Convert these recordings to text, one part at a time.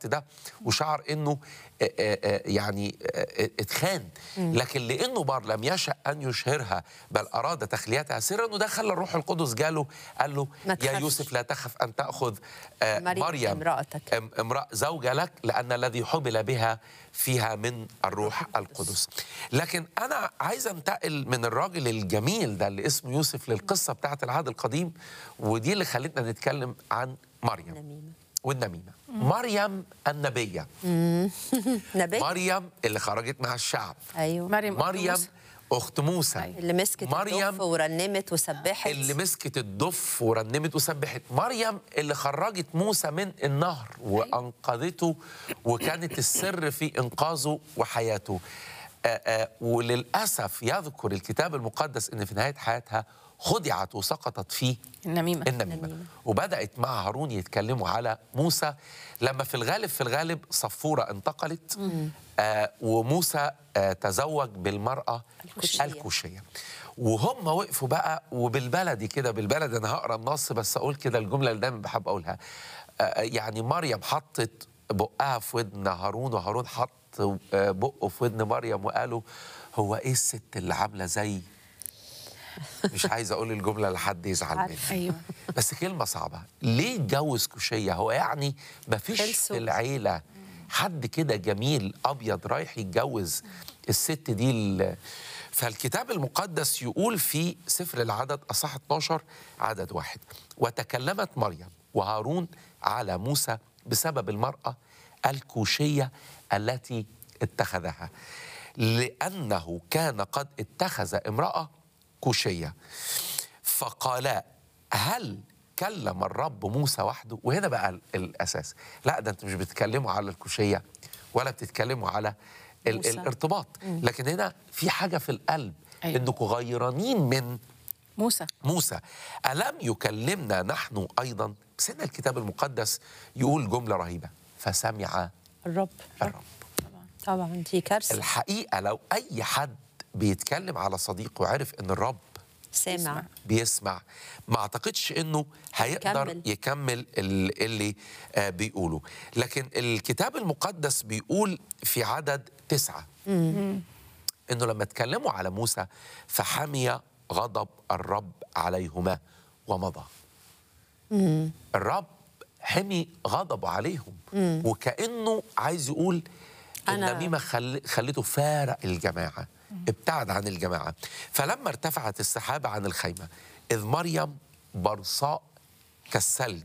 الوقت ده وشعر انه آه، آه، آه، يعني آه، اتخان لكن لانه بار لم يشأ ان يشهرها بل اراد تخليتها سرا انه ده خلى الروح القدس جاله قال له ما يا تخافش. يوسف لا تخف ان تاخذ آه، مريم مريم امرأتك. ام- امرأة زوجة لك لأن الذي حبل بها فيها من الروح القدس لكن أنا عايز أنتقل من الراجل الجميل ده اللي اسمه يوسف للقصة بتاعت العهد القديم ودي اللي خلتنا نتكلم عن مريم نميمة والنميمة مريم النبية نبي مريم اللي خرجت مع الشعب ايوه مريم أخت مريم موسى. أخت موسى اللي مسكت مريم الدف ورنمت وسبحت اللي مسكت الدف ورنمت وسبحت مريم اللي خرجت موسى من النهر وانقذته وكانت السر في انقاذه وحياته آآ آآ وللاسف يذكر الكتاب المقدس ان في نهايه حياتها خدعت وسقطت في النميمة النميمة وبدأت مع هارون يتكلموا على موسى لما في الغالب في الغالب صفورة انتقلت آه وموسى آه تزوج بالمرأة الكوشية. الكوشية وهم وقفوا بقى وبالبلدي كده بالبلد انا هقرا النص بس اقول كده الجمله اللي دايما بحب اقولها آه يعني مريم حطت بقها في ودن هارون وهارون حط آه، بقه في ودن مريم وقالوا هو ايه الست اللي عامله زي مش عايز اقول الجمله لحد يزعل مني أيوه بس كلمة صعبة ليه اتجوز كوشية هو يعني ما فيش خلصوا. في العيلة حد كده جميل أبيض رايح يتجوز الست دي ال- فالكتاب المقدس يقول في سفر العدد أصح 12 عدد واحد وتكلمت مريم وهارون على موسى بسبب المرأة الكوشية التي اتخذها لأنه كان قد اتخذ امرأة كوشية فقالا هل كلم الرب موسى وحده وهنا بقى ال- الاساس لا ده انتوا مش بتتكلموا على الكوشيه ولا بتتكلموا على ال موسى. الارتباط لكن هنا في حاجه في القلب أيوة. انكم غيرانين من موسى موسى ألم يكلمنا نحن أيضا بس هنا الكتاب المقدس يقول جملة رهيبة فسمع الرب الرب طبعا دي كارثه الحقيقة لو أي حد بيتكلم على صديقه وعرف إن الرب سامع بيسمع ما اعتقدش انه هيقدر يكمل. يكمل ال- اللي آه، بيقوله لكن الكتاب المقدس بيقول في عدد تسعة انه لما اتكلموا على موسى فحمي غضب الرب عليهما ومضى الرب حمي غضبه عليهم وكانه عايز يقول أنا- النميمه خل... خلته فارق الجماعه ابتعد عن الجماعه فلما ارتفعت السحابه عن الخيمه اذ مريم برصاء كالثلج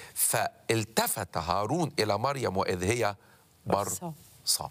فالتفت هارون الى مريم واذ هي برصاء. برصاء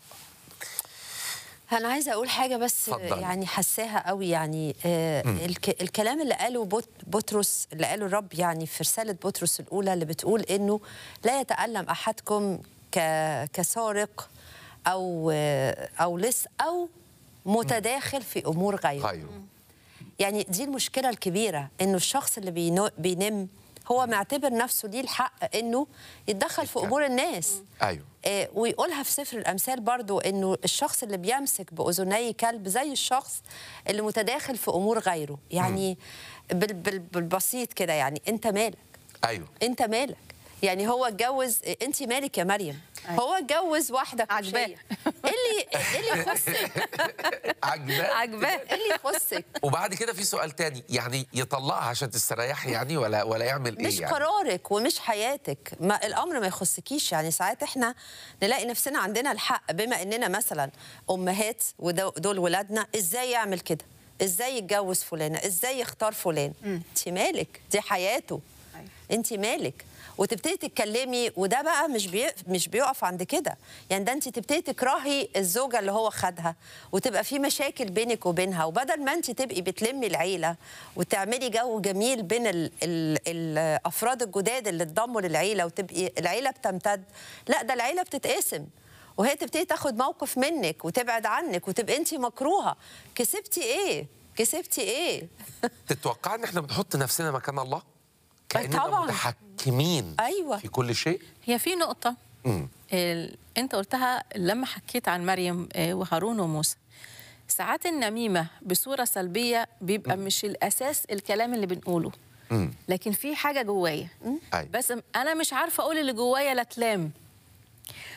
انا عايزه اقول حاجه بس اتفضلي. يعني حساها قوي يعني آه الك الكلام اللي قاله بط بطرس اللي قاله الرب يعني في رساله بطرس الاولى اللي بتقول انه لا يتالم احدكم ك كسارق او آه، او لص او متداخل في امور غيره غيره يعني دي المشكله الكبيره انه الشخص اللي بينو- بينم هو معتبر نفسه ليه الحق انه يتدخل في يتكلم. امور الناس ايوه آه، ويقولها في سفر الامثال برضو انه الشخص اللي بيمسك باذني كلب زي الشخص اللي متداخل في امور غيره يعني بال بال بالبسيط كده يعني انت مالك ايوه انت مالك يعني هو اتجوز انت مالك يا مريم هو اتجوز واحده عجباه. كوشية. ايه اللي ايه اللي يخصك عجباه عجباه ايه اللي يخصك وبعد كده في سؤال تاني يعني يطلقها عشان تستريحي يعني ولا ولا يعمل ايه مش يعني قرارك ومش حياتك ما الامر ما يخصكيش يعني ساعات احنا نلاقي نفسنا عندنا الحق بما اننا مثلا امهات ودول ولادنا ازاي يعمل كده ازاي يتجوز فلانه ازاي يختار فلان انت مالك دي حياته أيوة. انت مالك وتبتدي تتكلمي وده بقى مش بي... مش بيقف عند كده يعني ده انت تبتدي تكرهي الزوجه اللي هو خدها وتبقى في مشاكل بينك وبينها وبدل ما انت تبقي بتلمي العيله وتعملي جو جميل بين ال... ال... الافراد الجداد اللي اتضموا للعيله وتبقي العيله بتمتد لا ده العيله بتتقسم وهي تبتدي تاخد موقف منك وتبعد عنك وتبقى انت مكروهه كسبتي ايه كسبتي ايه تتوقع ان احنا بنحط نفسنا مكان الله كاننا طبعاً. متحكمين أيوة. في كل شيء هي في نقطة مم. ال... انت قلتها لما حكيت عن مريم آه، وهارون وموسى ساعات النميمة بصورة سلبية بيبقى مش الأساس الكلام اللي بنقوله مم. لكن في حاجة جوايا أيوة. بس انا مش عارفة اقول اللي جوايا لا تلام